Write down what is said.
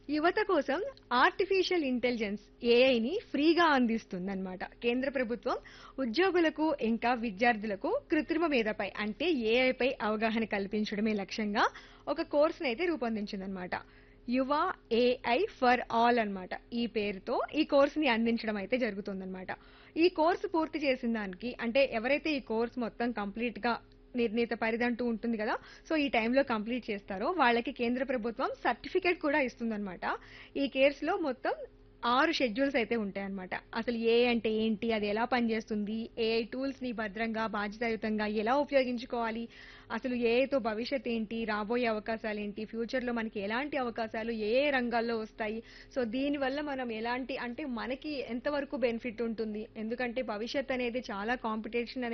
యువత కోసం artificial intelligence ఏఐని ఫ్రీగా అందిస్తుందన్నమాట కేంద్ర ప్రభుత్వం ఉద్యోగులకు ఇంకా విద్యార్థులకు కృత్రిమ మేధపై అంటే ఏఐపై అవగాహన కల్పించడమే లక్ష్యంగా ఒక కోర్సును అయితే రూపొందించిందనమాట యువ ఏఐ ఫర్ ఆల్ అన్నమాట ఈ పేరుతో ఈ కోర్సుని అందించడం అయితే జరుగుతుందన్నమాట ఈ కోర్సు పూర్తి చేసిన దానికి అంటే ఎవరైతే ఈ కోర్స్ మొత్తం కంప్లీట్ గా నిర్ణీత పరిధంటూ ఉంటుంది కదా సో ఈ టైంలో కంప్లీట్ చేస్తారో వాళ్ళకి కేంద్ర ప్రభుత్వం సర్టిఫికేట్ కూడా ఇస్తుందన్నమాట ఈ కేర్స్ లో మొత్తం ఆరు షెడ్యూల్స్ అయితే ఉంటాయన్నమాట అసలు ఏ అంటే ఏంటి అది ఎలా పనిచేస్తుంది ఏఐ టూల్స్ ని భద్రంగా బాధ్యతాయుతంగా ఎలా ఉపయోగించుకోవాలి అసలు ఏఐతో భవిష్యత్ ఏంటి రాబోయే అవకాశాలు ఏంటి ఫ్యూచర్ లో మనకి ఎలాంటి అవకాశాలు ఏ ఏ రంగాల్లో వస్తాయి సో దీని వల్ల మనం ఎలాంటి అంటే మనకి ఎంతవరకు బెనిఫిట్ ఉంటుంది ఎందుకంటే భవిష్యత్ అనేది చాలా కాంపిటీషన్